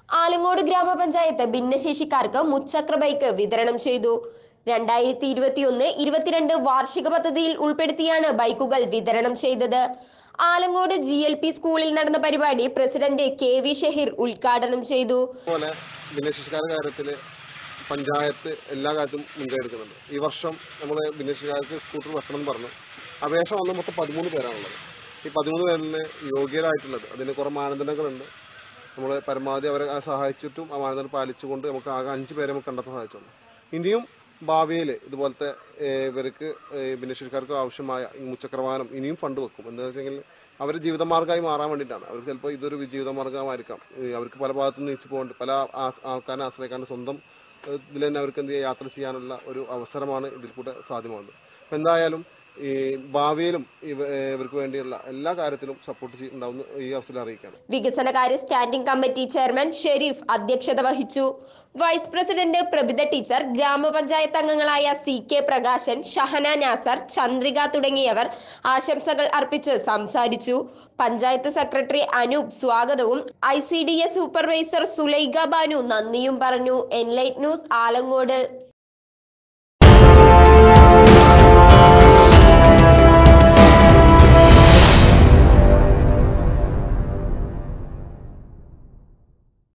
ആലങ്ങോട് ഗ്രാമപഞ്ചായത്ത് ഭിന്നശേഷിക്കാർക്ക് മുച്ചക്ര ബൈക്ക് വിതരണം ചെയ്തു രണ്ടായിരത്തി ഇരുപത്തിയൊന്ന് ഇരുപത്തിരണ്ട് വാർഷിക പദ്ധതിയിൽ ഉൾപ്പെടുത്തിയാണ് ബൈക്കുകൾ വിതരണം ചെയ്തത് ആലങ്ങോട് ജി എൽ പി സ്കൂളിൽ നടന്ന പരിപാടി പ്രസിഡന്റ് കെ വി ഷഹീർ ഉദ്ഘാടനം ചെയ്തു അതുപോലെ ഭിന്നശേഷിക്കാരുടെ കാര്യത്തിൽ പഞ്ചായത്ത് എല്ലാ കാര്യത്തും മുൻകൈ എടുക്കുന്നുണ്ട് ഈ വർഷം നമ്മൾ ഭിന്നശേഷിക്കാർക്ക് സ്കൂട്ടർ വെക്കണം എന്ന് പറഞ്ഞു അപേക്ഷ വന്ന മൊത്തം പതിമൂന്ന് പേരാണുള്ളത് ഈ പതിമൂന്ന് പേരിൽ യോഗ്യരായിട്ടുള്ളത് അതിന് കുറേ മാനദണ്ഡങ്ങളുണ്ട് നമ്മൾ പരമാവധി അവരെ സഹായിച്ചിട്ടും ആ മാനദണ്ഡം പാലിച്ചുകൊണ്ട് നമുക്ക് ആകെ അഞ്ച് പേരെ നമുക്ക് കണ്ടെത്താൻ സാധിച്ചുള്ളൂ ഇനിയും ഭാവിയിൽ ഇതുപോലത്തെ ഏഹ്, ഇവർക്ക് ഏഹ്, ഭിന്നശേഷിക്കാർക്ക് ആവശ്യമായ ഈ മുച്ചക്രവാഹനം ഇനിയും ഫണ്ട് വെക്കും എന്താ വെച്ചെങ്കിൽ അവർ ജീവിതമാർഗ്ഗമായി മാറാൻ വേണ്ടിയിട്ടാണ് അവർക്ക് ചിലപ്പോൾ ഇതൊരു ജീവിതമാർഗ്ഗമായിരിക്കാം ഈ അവർക്ക് പല ഭാഗത്തും നീച്ചു പോകേണ്ട പല ആസ്- ആൾക്കാരെ ആശ്രയിക്കാണ്ട് സ്വന്തം ഏഹ്, ഇതിൽ തന്നെ അവർക്ക് എന്ത് ചെയ്യുക യാത്ര ചെയ്യാനുള്ള ഒരു അവസരമാണ് ഇതിൽ കൂടെ സാധ്യമാകുന്നത് അപ്പം എന്തായാലും ഈ ഭാവിയിലും ഇവ- ഏഹ്, ഇവർക്ക് വേണ്ടിയുള്ള എല്ലാ കാര്യത്തിലും സപ്പോർട്ട് ഉണ്ടാവുന്ന ഈ അവസരം അറിയിക്കുകയാണ് വികസനകാര്യ സ്റ്റാൻഡിംഗ് കമ്മിറ്റി ചെയർമാൻ ഷെരീഫ് അധ്യക്ഷത വഹിച്ചു വൈസ് പ്രസിഡന്റ് പ്രഭിത ടീച്ചർ ഗ്രാമപഞ്ചായത്ത് അംഗങ്ങളായ സി കെ പ്രകാശൻ ഷഹന നാസർ ചന്ദ്രിക തുടങ്ങിയവർ ആശംസകൾ അർപ്പിച്ച് സംസാരിച്ചു പഞ്ചായത്ത് സെക്രട്ടറി അനൂപ് സ്വാഗതവും I C D S supervisor Sulaikha Banu നന്ദിയും പറഞ്ഞു എൻലൈറ്റ് ന്യൂസ് ആലങ്ങോട്